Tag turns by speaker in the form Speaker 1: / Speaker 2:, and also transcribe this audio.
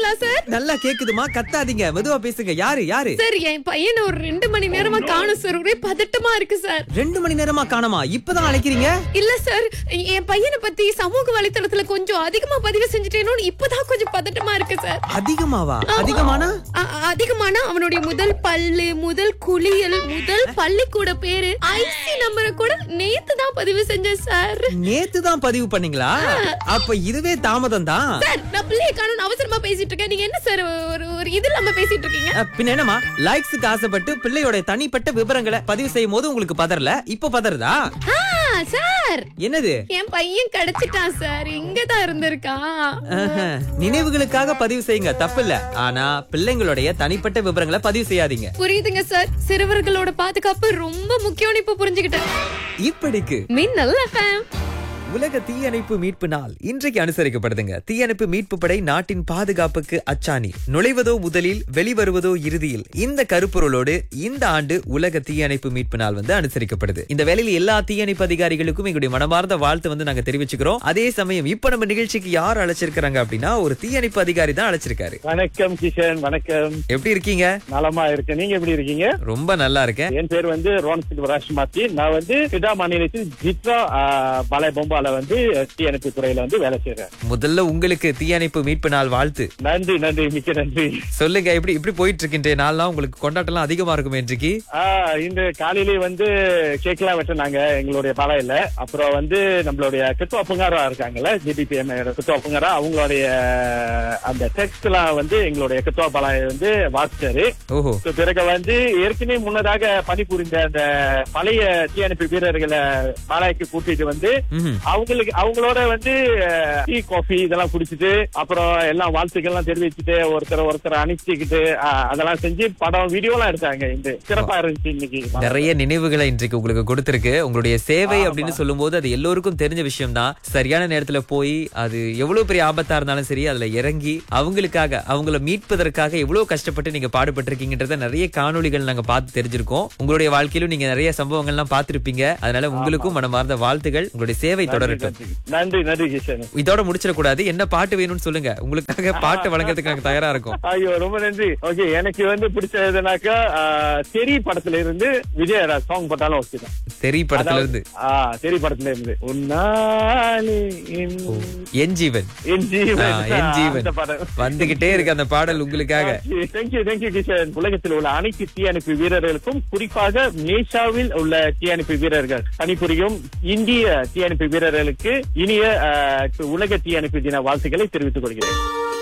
Speaker 1: கேக்குதுங்களா சார்
Speaker 2: நல்லா கேக்குதுமா கத்தாதீங்க மெதுவா பேசுங்க யாரு யாரு
Speaker 1: சார் என் பையனை ஒரு ரெண்டு மணி நேரமா காணும் சார் ஒரே பதட்டமா இருக்கு சார்
Speaker 2: ரெண்டு மணி நேரமா காணோமா இப்பதான் அழைக்கிறீங்க
Speaker 1: இல்ல சார் என் பையனை பத்தி சமூக வலைத்தளத்துல கொஞ்சம் அதிகமா பதிவு செஞ்சுட்டேனோன்னு இப்பதான் கொஞ்சம் பதட்டமா இருக்கு சார்
Speaker 2: அதிகமாவா அதிகமானா
Speaker 1: அ- அதிகமான அவனுடைய முதல் பல்லு முதல் குளியல் முதல் பள்ளிக்கூட பேரு ஐசி நம்பரை கூட நேத்து தான் பதிவு செஞ்சேன் சார்
Speaker 2: நேத்து தான் பதிவு பண்ணீங்களா அப்ப இதுவே தாமதம் தான்
Speaker 1: சார் நான் பிள்ளைய காணும் அவசரமா பேசிட்டு இருக்கேன் நீங்க என்ன சார் ஒரு ஒரு இது இல்லாம பேசிட்டு இருக்கீங்க
Speaker 2: அஹ், பின்ன என்னமா லைக்ஸுக்கு ஆசைப்பட்டு பிள்ளையோட தனிப்பட்ட விவரங்களை பதிவு செய்யும் போது உங்களுக்கு பதறல இப்ப பதறதா
Speaker 1: ஆ, சார்
Speaker 2: என்னது
Speaker 1: என் பையன் கிடைச்சிட்டான் சார் இங்கதான் இருந்திருக்கான்
Speaker 2: ஆஹா, நினைவுகளுக்காக பதிவு செய்யுங்க தப்பில்ல ஆனா பிள்ளைங்களுடைய தனிப்பட்ட விவரங்களை பதிவு செய்யாதீங்க
Speaker 1: புரியுதுங்க சார் சிறுவர்களோட பாதுகாப்பு ரொம்ப முக்கியம்னு இப்ப புரிஞ்சுக்கிட்டேன்
Speaker 2: இப்படிக்கு
Speaker 1: மின்னல் எஃப்எம்
Speaker 2: உலக தீயணைப்பு மீட்பு நாள் இன்றைக்கு அனுசரிக்கப்படுதுங்க தீயணைப்பு மீட்பு படை நாட்டின் பாதுகாப்புக்கு அச்சாணி நுழைவதோ முதலில் வெளிவருவதோ இறுதியில் இந்த கருப்பொருளோடு இந்த ஆண்டு உலக தீயணைப்பு மீட்பு நாள் வந்து அனுசரிக்கப்படுது இந்த வேலையில் எல்லா தீயணைப்பு அதிகாரிகளுக்கும் எங்களுடைய மனமார்ந்த வாழ்த்து வந்து நாங்க தெரிவிச்சுக்கிறோம் அதே சமயம் இப்ப நம்ம நிகழ்ச்சிக்கு யார் அழைச்சிருக்காங்க அப்படின்னா ஒரு தீயணைப்பு அதிகாரி தான் அழைச்சிருக்காரு
Speaker 3: வணக்கம் கிஷன் வணக்கம்
Speaker 2: எப்படி இருக்கீங்க
Speaker 3: நலமா இருக்கேன் நீங்க எப்படி இருக்கீங்க
Speaker 2: ரொம்ப நல்லா இருக்கேன்
Speaker 3: என் பேர் வந்து ரோன் சிவராஜ் மாத்தி நான் வந்து கிடா மாநிலத்தில் ஜித்ரா பல பொம்பால வந்து தீயணைப்பு துறையில வந்து வேலை செய்யறேன்
Speaker 2: முதல்ல உங்களுக்கு தீயணைப்பு மீட்பு நாள் வாழ்த்து
Speaker 3: நன்றி நன்றி மிக்க நன்றி
Speaker 2: சொல்லுங்க எப்படி இப்படி போயிட்டு இருக்கு இன்றைய நாள்லாம் உங்களுக்கு கொண்டாட்டம்லாம் அதிகமா இருக்குமே இன்றைக்கு
Speaker 3: ஆஹ் இந்த காலையிலே வந்து கேக்லாம் வெட்டினாங்க எங்களுடைய பாளையில அப்புறம் வந்து நம்மளுடைய கித்துவா புங்காரா இருக்காங்கல்ல ஜிடிபிஎம் கித்துவா புங்காரா அவங்களுடைய அந்த டெக்ஸ்ட் எல்லாம் வந்து எங்களுடைய கித்துவா பாளைய வந்து வாசிச்சாரு
Speaker 2: ஓஹோ
Speaker 3: So, பிறகு வந்து ஏற்கனவே முன்னதாக பணிபுரிந்த அந்த பழைய தீயணைப்பு வீரர்களை பாலாய்க்கு கூட்டிட்டு வந்து
Speaker 2: ம்ஹும்.
Speaker 3: அவங்களுக்கு அவங்களோட வந்து அஹ், டீ காஃபி இதெல்லாம் குடிச்சிட்டு அப்புறம் எல்லாம் வாழ்த்துக்கள் எல்லாம் தெரிவிச்சுட்டு ஒருத்தர் ஒருத்தர் அனுப்பிச்சுக்கிட்டு அஹ், அதெல்லாம் செஞ்சு படம் வீடியோ எல்லாம் எடுத்தாங்க இந்த சிறப்பா இருந்துச்சு இன்னைக்கு
Speaker 2: நிறைய நினைவுகளை இன்றைக்கு உங்களுக்கு கொடுத்திருக்கு உங்களுடைய சேவை அப்படின்னு சொல்லும்போது அது எல்லோருக்கும் தெரிஞ்ச விஷயம் தான் சரியான நேரத்துல போய் அது எவ்வளவு பெரிய ஆபத்தா இருந்தாலும் சரி அதுல இறங்கி அவங்களுக்காக அவங்கள மீட்பதற்காக எவ்வளவு கஷ்டப்பட்டு நீங்க பாடுபட்டிருக்கீங்கன்றத நிறைய காணொளிகள் நாங்க பார்த்து தெரிஞ்சிருக்கோம் உங்களுடைய வாழ்க்கையிலும் நீங்க நிறைய சம்பவங்கள்லாம் பார்த்திருப்பீங்க அதனால உங்களுக்கும் மனமார்ந்த வாழ்த்துகள் உங்களுடைய சேவை தொடரட்டும்
Speaker 3: நன்றி நன்றி கிஷன்
Speaker 2: இதோட முடிச்சிடக்கூடாது என்ன பாட்டு வேணும்னு சொல்லுங்க உங்களுக்காக பாட்டு வழங்குறதுக்கு நாங்க தயாரா இருக்கோம்
Speaker 3: ஐயோ ரொம்ப நன்றி ஓகே எனக்கு வந்து பிடிச்சதுனாக்கா அஹ், தெரி படத்துல இருந்து விஜய் சாங் போட்டாலும் ஓகே தான்
Speaker 2: தெரி படத்துல இருந்து
Speaker 3: ஆ தெரி படத்துல இருந்து உன்னாலே என்
Speaker 2: என் ஜீவன்
Speaker 3: என் ஜீவன்.
Speaker 2: ஆ, என் ஜீவன்
Speaker 3: அந்த படம்.
Speaker 2: வந்துகிட்டே இருக்கு அந்த பாடல் உங்களுக்காக
Speaker 3: தேங்க்யூ தேங்க்யூ கிஷன் உலகத்தில் உள்ள அனைத்து தீயணைப்பு வீரர்களுக்கும் குறிப்பாக மேஷாவில் உள்ள தீயணைப்பு வீரர்கள் பணிபுரியும் இந்திய தீயணைப்பு வீரர்களுக்கு இனிய அஹ், உலக தீயணைப்பு தின வாழ்த்துக்களை தெரிவித்துக் கொள்கிறேன்